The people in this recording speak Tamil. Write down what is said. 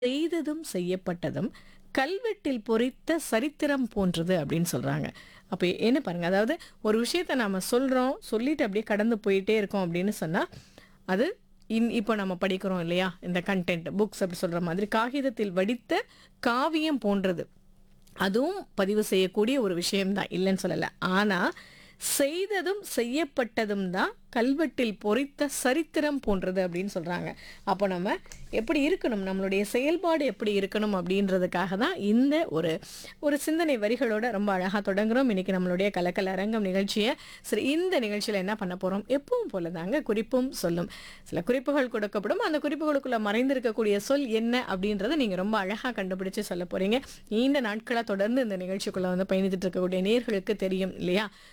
செய்ததும் செய்யப்பட்டதும் கல்வெட்டில் பொறித்த சரித்திரம் போன்றது அப்படின்னு சொல்றாங்க. அப்ப என்ன பாருங்க, அதாவது ஒரு விஷயத்த நாம சொல்றோம், சொல்லிட்டு அப்படியே கடந்து போயிட்டே இருக்கோம் அப்படின்னு சொன்னா, அது இன் இப்போ நம்ம படிக்கிறோம் இல்லையா? இந்த கன்டென்ட், புக்ஸ் அப்படி சொல்ற மாதிரி காகிதத்தில் வடித்த காவியம் போன்றது. அதுவும் பதிவு செய்யக்கூடிய ஒரு விஷயம் தான், இல்லன்னு சொல்லல. ஆனா, செய்ததும் செய்யப்பட்டதும் தான் கல்வெட்டில் பொறித்த சரித்திரம் போன்றது அப்படின்னு சொல்றாங்க. அப்போ நம்ம எப்படி இருக்கணும், நம்மளுடைய செயல்பாடு எப்படி இருக்கணும் அப்படின்றதுக்காக தான் இந்த ஒரு ஒரு சிந்தனை வரிகளோட ரொம்ப அழகா தொடங்குறோம். இன்னைக்கு நம்மளுடைய கலக்கல் அரங்கம் நிகழ்ச்சிய. சரி இந்த நிகழ்ச்சியில என்ன பண்ண போறோம்? எப்பவும் போல தாங்க குறிப்பும் சொல்லும். சில குறிப்புகள் கொடுக்கப்படும். அந்த குறிப்புகளுக்குள்ள மறைந்திருக்கக்கூடிய சொல் என்ன அப்படின்றத நீங்க ரொம்ப அழகா கண்டுபிடிச்சு சொல்ல போறீங்க. நீண்ட நாட்களா தொடர்ந்து இந்த நிகழ்ச்சிக்குள்ள வந்து பயணித்துட்டு இருக்கக்கூடிய நேயர்களுக்கு தெரியும் இல்லையா?